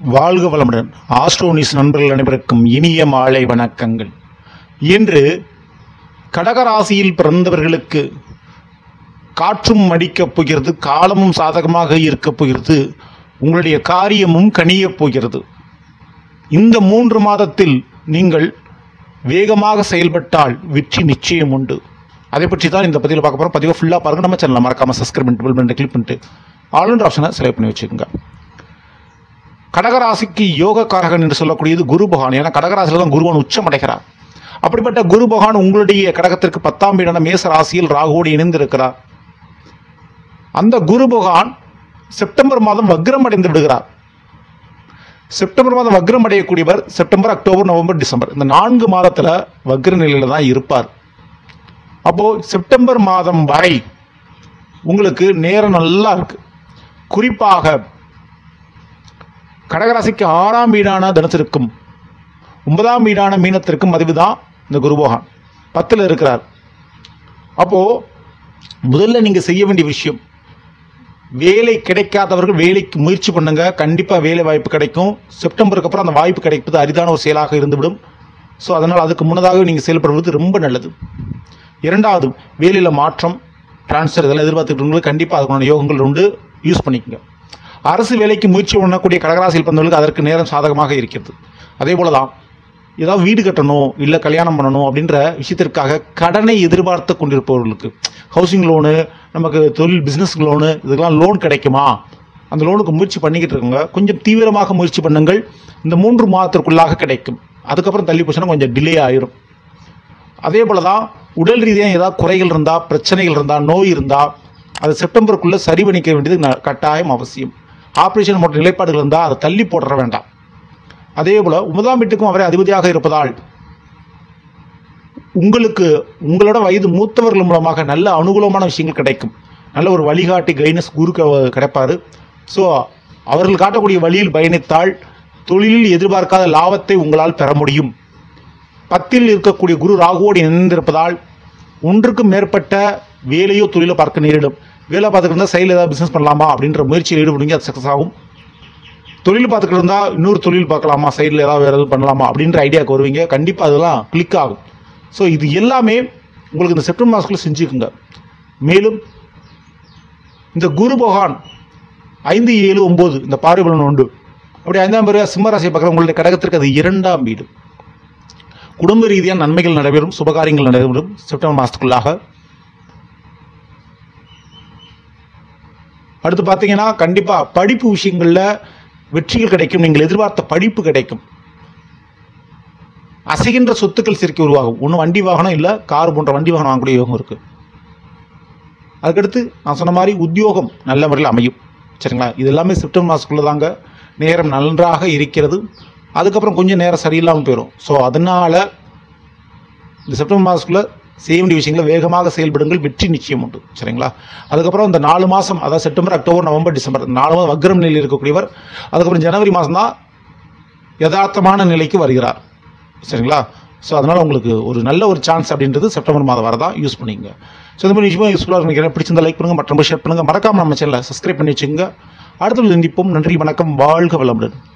வாழ்க வளமுடன் ஆஸ்ட்ரோனிஸ் நண்பர்கள் அனைவருக்கும் இனிய மாலை வணக்கங்கள் இன்று கடகராசியில் பிறந்தவர்களுக்கு காற்றும் அடிக்கப் போகிறது காலமும் சாதகமாக இருக்கப் போகிறது உங்களுடைய காரியமும் கனியப் போகிறது இந்த மூன்று மாதத்தில் நீங்கள் வேகமாக செயல்பட்டால் வெற்றி நிச்சயம் உண்டு அதை பற்றி தான் இந்த பதிவில் பார்க்க போகிறோம் பதிவை ஃபுல்லாக பாருங்க நம்ம சேனலை மறக்காமல் சப்ஸ்கிரைப் பண்ணிட்டு bell button கிளிக் பண்ணிட்டு ஆல்ரெண்ட் ஆப்ஷனை செலக்ட் பண்ணி வச்சுக்கோங்க கடகராசிக்கு யோகக்காரகன் என்று சொல்லக்கூடியது குரு பகவான் ஏன்னா கடகராசியில் தான் குருவான் உச்சம் அடைகிறார் அப்படிப்பட்ட குரு பகவான் உங்களுடைய கடகத்திற்கு பத்தாம் வீடான மேச ராசியில் ராகுவோடு இணைந்திருக்கிறார் அந்த குரு பகவான் செப்டம்பர் மாதம் வக்ரம் அடைந்து விடுகிறார் செப்டம்பர் மாதம் வக்ரம் அடையக்கூடியவர் செப்டம்பர் அக்டோபர் நவம்பர் டிசம்பர் இந்த நான்கு மாதத்துல வக்ர நிலையில தான் இருப்பார் அப்போ செப்டம்பர் மாதம் வரை உங்களுக்கு நேரம் நல்லா இருக்கு குறிப்பாக கடகராசிக்கு ஆறாம் வீடான தனுசிற்கும் ஒன்பதாம் வீடான மீனத்திற்கும் பதிவு தான் இந்த குருபகவான் பத்தில் இருக்கிறார் அப்போ முதல்ல நீங்க செய்ய வேண்டிய விஷயம் வேலை கிடைக்காதவர்கள் வேலைக்கு முயற்சி பண்ணுங்க கண்டிப்பா வேலை வாய்ப்பு கிடைக்கும் செப்டம்பருக்கு அப்புறம் அந்த வாய்ப்பு கிடைப்பது அரிதான ஒரு செயலாக இருந்துவிடும் ஸோ அதனால் அதுக்கு முன்னதாக நீங்கள் செயல்படுவது ரொம்ப நல்லது இரண்டாவது வேலையில் மாற்றம் டிரான்ஸ்ஃபர் இதெல்லாம் எதிர்பார்த்துக்கிட்டு கண்டிப்பாக அதுக்கான யோகங்கள் உண்டு யூஸ் பண்ணிக்கங்க அரசு வேலைக்கு முயற்சி பண்ணக்கூடிய கடகராசியில் பிறந்தவர்களுக்கு அதற்கு நேரம் சாதகமாக இருக்கிறது அதே போல தான் ஏதாவது வீடு கட்டணும் இல்லை கல்யாணம் பண்ணணும் அப்படின்ற விஷயத்திற்காக கடனை எதிர்பார்த்து கொண்டிருப்பவர்களுக்கு ஹவுசிங் லோனு நமக்கு தொழில் பிஸ்னஸ் லோனு இதுக்கெல்லாம் லோன் கிடைக்குமா அந்த லோனுக்கு முயற்சி பண்ணிக்கிட்டு இருக்கோங்க கொஞ்சம் தீவிரமாக முயற்சி பண்ணுங்கள் இந்த மூன்று மாதத்திற்குள்ளாக கிடைக்கும் அதுக்கப்புறம் தள்ளி போச்சுன்னா கொஞ்சம் டிலே ஆயிரும் அதே போல தான் உடல் ரீதியாக ஏதாவது குறைகள் இருந்தால் பிரச்சனைகள் இருந்தால் நோய் இருந்தால் அது செப்டம்பருக்குள்ளே சரி பண்ணிக்க வேண்டியது ந- கட்டாயம் அவசியம் ஆப்ரேஷன் போன்ற நிலைப்பாடுகள் இருந்தால் அதை தள்ளி போட்டுற வேண்டாம் அதே போல் ஒன்பதாம் வீட்டுக்கும் அவரே அதிபதியாக இருப்பதால் உங்களுக்கு உங்களோட வயது மூத்தவர்கள் மூலமாக நல்ல அனுகூலமான விஷயங்கள் கிடைக்கும் நல்ல ஒரு வழிகாட்டி கைனஸ் குரு க- கிடைப்பாரு ஸோ அவர்கள் காட்டக்கூடிய வழியில் பயணித்தால் தொழிலில் எதிர்பார்க்காத லாபத்தை உங்களால் பெற முடியும் பத்தில் இருக்கக்கூடிய குரு ராகுவோடு இணைந்திருப்பதால் ஒன்றுக்கும் மேற்பட்ட வேலையோ தொழிலோ பார்க்க நேரிடும் வேலை பார்த்துக்கிட்டு இருந்தால் சைடில் ஏதாவது பிஸ்னஸ் பண்ணலாமா அப்படின்ற முயற்சியில் ஈடுபடுங்க அது சக்ஸஸ் ஆகும் தொழில் பார்த்துக்கிட்டு இருந்தால் இன்னொரு தொழில் பார்க்கலாமா சைடில் ஏதாவது வேறு எதுவும் பண்ணலாமா அப்படின்ற ஐடியாவுக்கு வருவீங்க கண்டிப்பாக அதெல்லாம் கிளிக் ஆகும் ஸோ இது எல்லாமே உங்களுக்கு இந்த செப்டம்பர் மாதத்துக்குள்ளே செஞ்சுக்குங்க மேலும் இந்த குரு பகவான் ஐந்து ஏழு ஒம்பது இந்த பார்வைபலன் உண்டு அப்படி ஐந்தாம் பேர் சிம்மராசியை பார்க்குற உங்களுடைய கடகத்திற்கு அது இரண்டாம் வீடு குடும்ப ரீதியாக நன்மைகள் நடைபெறும் சுபகாரியங்கள் நடைபெறும் செப்டம்பர் மாதத்துக்குள்ளாக அடுத்து பார்த்தீங்கன்னா கண்டிப்பாக படிப்பு விஷயங்களில் வெற்றிகள் கிடைக்கும் நீங்கள் எதிர்பார்த்த படிப்பு கிடைக்கும் அசைகின்ற சொத்துக்கள் சேர்க்கை உருவாகும் ஒன்று வண்டி வாகனம் இல்லை கார் போன்ற வண்டி வாகனம் வாங்கக்கூடிய யோகம் இருக்குது அதுக்கடுத்து நான் சொன்ன மாதிரி உத்தியோகம் நல்ல முறையில் அமையும் சரிங்களா இது எல்லாமே செப்டம்பர் மாதத்துக்குள்ளே தாங்க நேரம் நன்றாக இருக்கிறது அதுக்கப்புறம் கொஞ்சம் நேரம் சரியில்லாமல் போயிடும் ஸோ அதனால் இந்த செப்டம்பர் மாதத்துக்குள்ளே செய்ய வேண்டிய விஷயங்களை வேகமாக செயல்படுங்கள் வெற்றி நிச்சயம் உண்டு சரிங்களா அதுக்கப்புறம் இந்த நாலு மாதம் அதாவது செப்டம்பர் அக்டோபர் நவம்பர் டிசம்பர் இந்த நாலு மாதம் வக்ரம் நிலையில் இருக்கக்கூடியவர் அதுக்கப்புறம் ஜனவரி மாதம் தான் யதார்த்தமான நிலைக்கு வருகிறார் சரிங்களா ஸோ அதனால் உங்களுக்கு ஒரு நல்ல ஒரு சான்ஸ் அப்படின்றது செப்டம்பர் மாதம் வரதான் யூஸ் பண்ணிக்கங்க ஸோ இந்த மாதிரி விஷயமா யூஸ்ஃபுல்லாக நினைக்கிறேன் பிடிச்சிருந்தா லைக் பண்ணுங்கள் மற்றவங்க ஷேர் பண்ணுங்கள் மறக்காமல் நம்ம சேனலை சப்ஸ்கிரைப் பண்ணி வச்சுங்க அடுத்த சந்திப்போம் நன்றி வணக்கம் வாழ்க வளமுடன்